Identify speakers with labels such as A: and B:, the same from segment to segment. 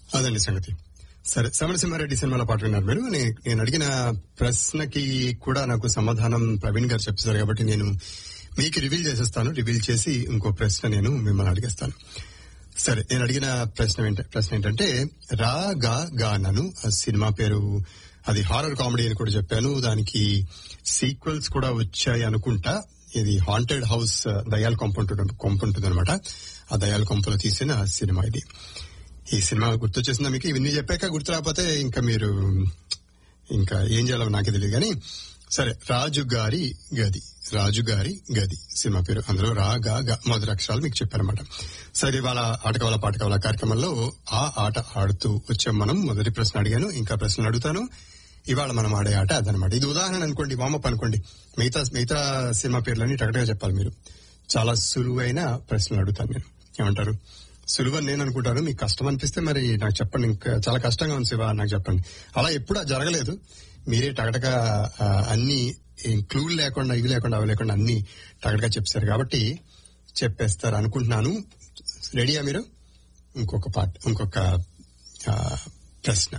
A: అదండి సంగతి సరే సమరసింహారెడ్డి సినిమాలో పాట విన్నారు మీరు నే- నేను అడిగిన ప్రశ్నకి కూడా నాకు సమాధానం ప్రవీణ్ గారు చెప్తారు కాబట్టి నేను మీకు రివీల్ చేసేస్తాను రివీల్ చేసి ఇంకో ప్రశ్న నేను మిమ్మల్ని అడిగేస్తాను సరే నేను అడిగిన ప్రశ్న ఏంట ప్రశ్న ఏంటంటే రా గా గానను ఆ సినిమా పేరు అది హారర్ కామెడీ అని కూడా చెప్పాను దానికి సీక్వెల్స్ కూడా వచ్చాయి అనుకుంటా ఇది హాంటెడ్ హౌస్ దయాల్ కొంప ఉంటుంది కొంప ఉంటుంది అనమాట ఆ దయాల్ కొంపలో తీసిన సినిమా ఇది ఈ సినిమా గుర్తొచ్చేసిందా మీకు ఇవన్నీ చెప్పాక గుర్తు రాకపోతే ఇంకా మీరు ఇంకా ఏం చేయాలో నాకు తెలియదు కానీ సరే రాజుగారి గది రాజుగారి గది సినిమా పేరు అందులో రా గా గ మొదటి అక్షరాలు మీకు చెప్పారన్నమాట సరే ఇవాళ ఆటకవల పాటకవల కార్యక్రమంలో ఆ ఆట ఆడుతూ వచ్చాం మనం మొదటి ప్రశ్న అడిగాను ఇంకా ప్రశ్నలు అడుగుతాను ఇవాళ మనం ఆడే ఆట అదనమాట ఇది ఉదాహరణ అనుకోండి వామప్ అనుకోండి మిగతా మిగతా సినిమా పేర్లన్నీ టగటగా చెప్పాలి మీరు చాలా సులువైన ప్రశ్నలు అడుగుతాను నేను ఏమంటారు సులువని నేను అనుకుంటాను మీకు కష్టం అనిపిస్తే మరి నాకు చెప్పండి ఇంకా చాలా కష్టంగా ఉంది శివ నాకు చెప్పండి అలా ఎప్పుడు అది జరగలేదు మీరే టగటగా ఆ, అన్ని క్లూలు లేకుండా ఇవి లేకుండా అవి లేకుండా అన్ని టగటగా చెప్పారు కాబట్టి చెప్పేస్తారు అనుకుంటున్నాను రెడీయా మీరు ఇంకొక పాట ఇంకొక ఆ, ప్రశ్న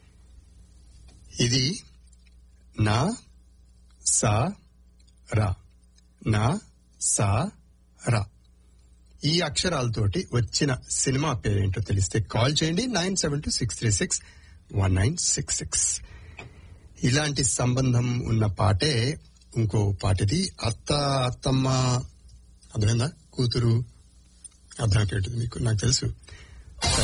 A: ఇది నా సా రా నా సా రా ఈ అక్షరాలతోటి వచ్చిన సినిమా పేరేంటో తెలిస్తే కాల్ చేయండి nine seven two six three six one nine six six ఇలాంటి సంబంధం ఉన్న పాటే ఇంకో పాటిది అత్త అత్తమ్మ అర్థమైందా కూతురు అర్థమైపోతుంది మీకు నాకు తెలుసు